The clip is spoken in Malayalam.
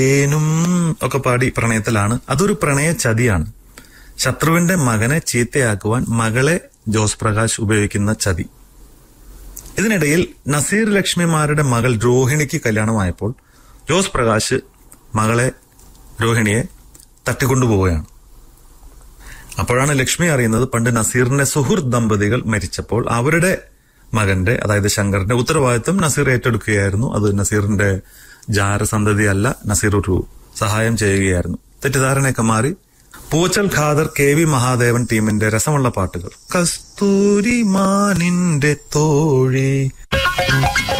തേനും ഒക്കെ പാടി പ്രണയത്തിലാണ് അതൊരു പ്രണയ ചതിയാണ് ശത്രുവിന്റെ മകനെ ചീത്തയാക്കുവാൻ മകളെ ജോസ് പ്രകാശ് ഉപയോഗിക്കുന്ന ചതി ഇതിനിടയിൽ നസീർ ലക്ഷ്മിമാരുടെ മകൾ രോഹിണിക്ക് കല്യാണമായപ്പോൾ ജോസ് പ്രകാശ് മകളെ രോഹിണിയെ തട്ടിക്കൊണ്ടുപോവുകയാണ് അപ്പോഴാണ് ലക്ഷ്മി അറിയുന്നത് പണ്ട് നസീറിന്റെ സുഹൃത്ത് ദമ്പതികൾ മരിച്ചപ്പോൾ അവരുടെ മകന്റെ അതായത് ശങ്കറിന്റെ ഉത്തരവാദിത്വം നസീർ ഏറ്റെടുക്കുകയായിരുന്നു അത് നസീറിന്റെ ജാരസന്തതിയല്ല നസീർ ഒരു സഹായം ചെയ്യുകയായിരുന്നു തെറ്റിദ്ധാരണയൊക്കെ മാറി പൂച്ചൽ ഖാദർ കെ വി മഹാദേവൻ ടീമിന്റെ രസമുള്ള പാട്ടുകൾ കസ്തൂരി മാനിന്റെ തോഴി